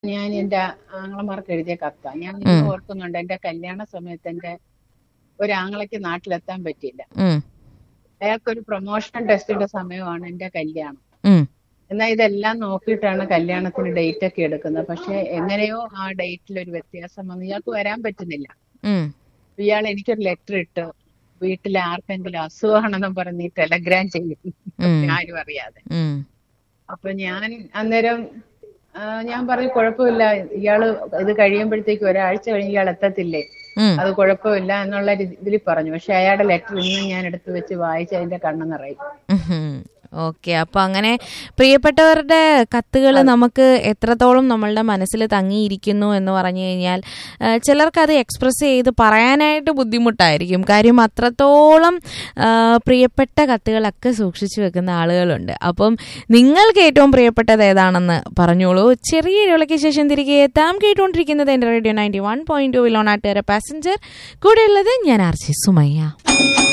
ഞാൻ എന്റെ ആങ്ങളമാർക്ക് എഴുതിയ കത്ത ഞാൻ ഇന്ന് ഓർക്കുന്നുണ്ട് എന്റെ കല്യാണ സമയത്ത് എന്റെ ഒരു ആങ്ങളയ്ക്ക് നാട്ടിലെത്താൻ പറ്റിയില്ല ഉം, അയാൾക്കൊരു പ്രൊമോഷൻ ടെസ്റ്റിന്റെ സമയമാണ് എന്റെ കല്യാണം ഉം, എന്നാൽ ഇതെല്ലാം നോക്കിയിട്ടാണ് കല്യാണത്തിന് ഡേറ്റ് ഒക്കെ എടുക്കുന്നത് പക്ഷെ എങ്ങനെയോ ആ ഡേറ്റിൽ ഒരു വ്യത്യാസം വന്നു ഇയാൾക്ക് വരാൻ പറ്റുന്നില്ല ഉം, ഇയാൾ എനിക്കൊരു ലെറ്റർ ഇട്ട് വീട്ടിൽ ആർക്കെങ്കിലും അസുഖമാണെന്നും പറഞ്ഞ് ഈ ടെലഗ്രാം ചെയ്യും ഉം. ആരും അറിയാതെ ഉം, അപ്പൊ ഞാൻ അന്നേരം ആ, ഞാൻ പറഞ്ഞു കുഴപ്പമില്ല ഇയാള് ഇത് കഴിയുമ്പോഴത്തേക്ക് ഒരാഴ്ച കഴിഞ്ഞ് ഇയാൾ എത്തത്തില്ലേ ഉം. അത് കുഴപ്പമില്ല എന്നുള്ള ഇതിൽ പറഞ്ഞു പക്ഷെ അയാളുടെ ലെറ്റർ ഇന്ന് ഞാൻ എടുത്തു വെച്ച് വായിച്ച് അതിന്റെ കണ്ണ് നിറയും ഉഹും. ഓക്കെ അപ്പൊ അങ്ങനെ പ്രിയപ്പെട്ടവരുടെ കത്തുകൾ നമുക്ക് എത്രത്തോളം നമ്മളുടെ മനസ്സിൽ തങ്ങിയിരിക്കുന്നു എന്ന് പറഞ്ഞു കഴിഞ്ഞാൽ ആ, ചിലർക്ക് അത് എക്സ്പ്രസ് ചെയ്ത് പറയാനായിട്ട് ബുദ്ധിമുട്ടായിരിക്കും കാര്യം അത്രത്തോളം ആ, പ്രിയപ്പെട്ട കത്തുകളൊക്കെ സൂക്ഷിച്ചു വെക്കുന്ന ആളുകളുണ്ട് അപ്പം നിങ്ങൾക്ക് ഏറ്റവും പ്രിയപ്പെട്ടത് ഏതാണെന്ന് പറഞ്ഞോളൂ ചെറിയ ഇടവേളയ്ക്ക് ശേഷം തിരികെ എത്താം കേട്ടുകൊണ്ടിരിക്കുന്നത് എൻ്റെ radio ninety one point two വിലോണാട്ടുകാര പാസഞ്ചർ കൂടെയുള്ളത് ഞാൻ ആർ ജി സുമയ്യ